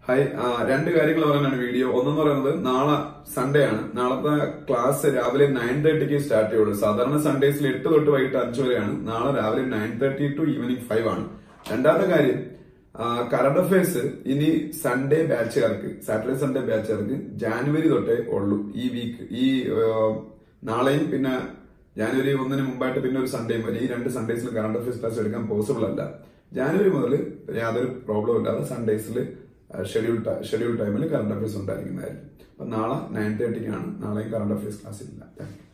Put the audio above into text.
hi ആ, രണ്ട് കാര്യങ്ങൾ പറയാനാണ് വീഡിയോ ഒന്നെന്ന് പറയുന്നത് നാളെ സൺഡേ ആണ് നാളത്തെ ക്ലാസ് രാവിലെ നയൻ തേർട്ടിക്ക് സ്റ്റാർട്ട് ചെയ്യുള്ളൂ സാധാരണ സൺഡേസിൽ എട്ട് തൊട്ട് വൈകിട്ട് അഞ്ച് വരെയാണ് നാളെ രാവിലെ nine thirty to evening five ആണ് രണ്ടാമത്തെ കാര്യം കറണ്ട് അഫയേഴ്സ് ഇനി സൺഡേ ബാച്ചുകാർക്ക് സാറ്റർഡേ സൺഡേ ബാച്ചുകാർക്ക് ജാനുവരി തൊട്ടേ ഉള്ളൂ ഈ വീക്ക് ഈ ആ, നാളെയും പിന്നെ ജാനുവരി ഒന്നിന് മുമ്പായിട്ട് പിന്നെ ഒരു സൺഡേയും വരെ ഈ രണ്ട് സൺഡേസിൽ കറണ്ട് അഫയേഴ്സ് ക്ലാസ് എടുക്കാൻ പോസിബിൾ അല്ല ജാനുവരി മുതൽ യാതൊരു പ്രോബ്ലം ഇല്ലാതെ സൺഡേസിൽ ഷെഡ്യൂൾ ഷെഡ്യൂൾ ടൈമിൽ കറണ്ട് അഫയേഴ്സ് ഉണ്ടായിരിക്കുന്നതായിരിക്കും അപ്പൊ നാളെ നയൻ തേർട്ടിക്കാണ് നാളെയും കറണ്ട് അഫയേഴ്സ് ക്ലാസ് ഇല്ല താങ്ക് യു